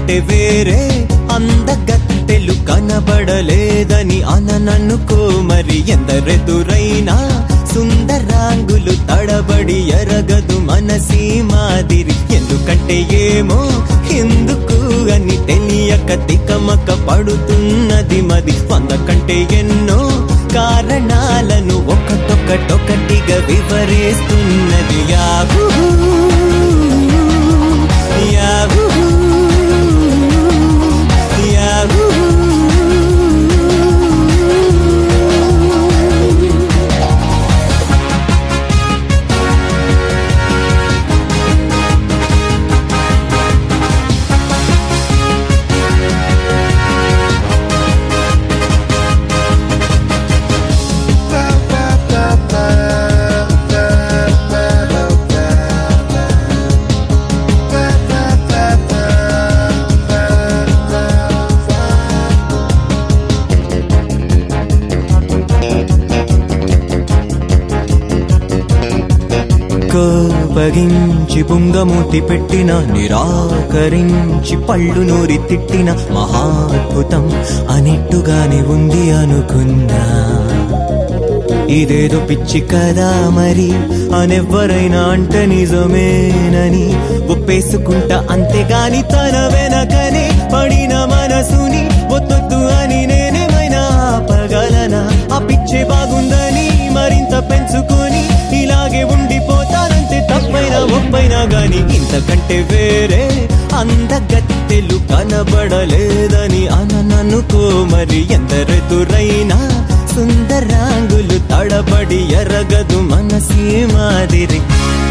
ఇంతకంటే వేరే అందగత్తెలు కనబడలేదని అనననుకో మరి ఎందరెదురైనా సుందరాంగులు తడబడి ఎరగదు మనసీ మాదిరి ఎందుకంటే ఏమో ఎందుకు అని తెలియక తికమక పడుతున్నది మది వంద కంటే ఎన్నో కారణాలను ఒకటొకటొకటిగా వివరిస్తున్నది యాహూ యాహూ యాహూ కోపగించి బుంగమూతి పెట్టిన నిరాకరించి పళ్ళు నూరి తిట్టిన మహాద్భుతం అనేట్టుగానే ఉంది అనుకున్నా ఇదేదో పిచ్చి కదా మరి అనెవ్వరైనా అంట నిజమేనని ఒప్పేసుకుంటా అంతేగాని తన వెనకనే పడిన మనసుని ఒత్తొద్దు అని నేనేమైనా ఆపగలనా ఆ పిచ్చే బాగుందని మరింత పెంచుకొని ఇలాగే ఉండిపోతానంతే తప్పైనా ఒప్పైనా గాని ఇంతకంటే వేరే అందగత్తెలు కనబడలేదని అనననుకో మరి ఎందరెదురైనా సుందరాంగులు తడబడి ఎరగదు మనసీ మాదిరి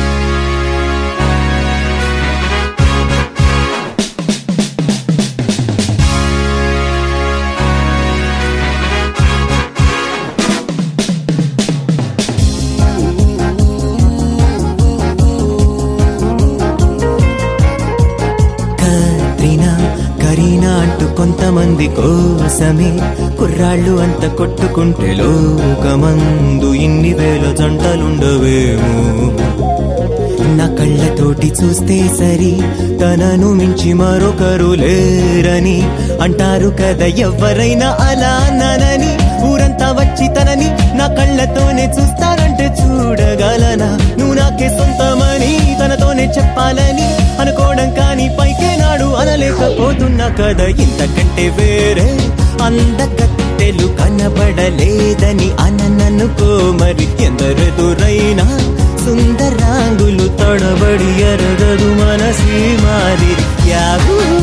కత్రినా కరీనా అంటూ కొంతమంది కోసమే కుర్రాళ్ళు అంత కొట్టుకుంటే లోకమందు ఇన్ని వేల జంటలుండవేమో నా కళ్ళతోటి చూస్తే సరి తనను మించి మరొకరు లేరని అంటారు కదా ఎవరైనా అలా అన్నానని ఊరంతా వచ్చి తనని నా కళ్ళతోనే చూస్తారంటే చూడగలనా నువ్వు నాకే సొంతమని తనతోనే చెప్పాలని అనుకోవడం కానీ పైకే నాడు అనలేకపోతున్నా కదా ఇంతకంటే వేరే అందకత్తెలు కనబడలేదని అనననుకో మరి ఎందరెదురైనా సుందరాంగులు తడబడి ఎరగదు మనసీ మాదిరి యాహూ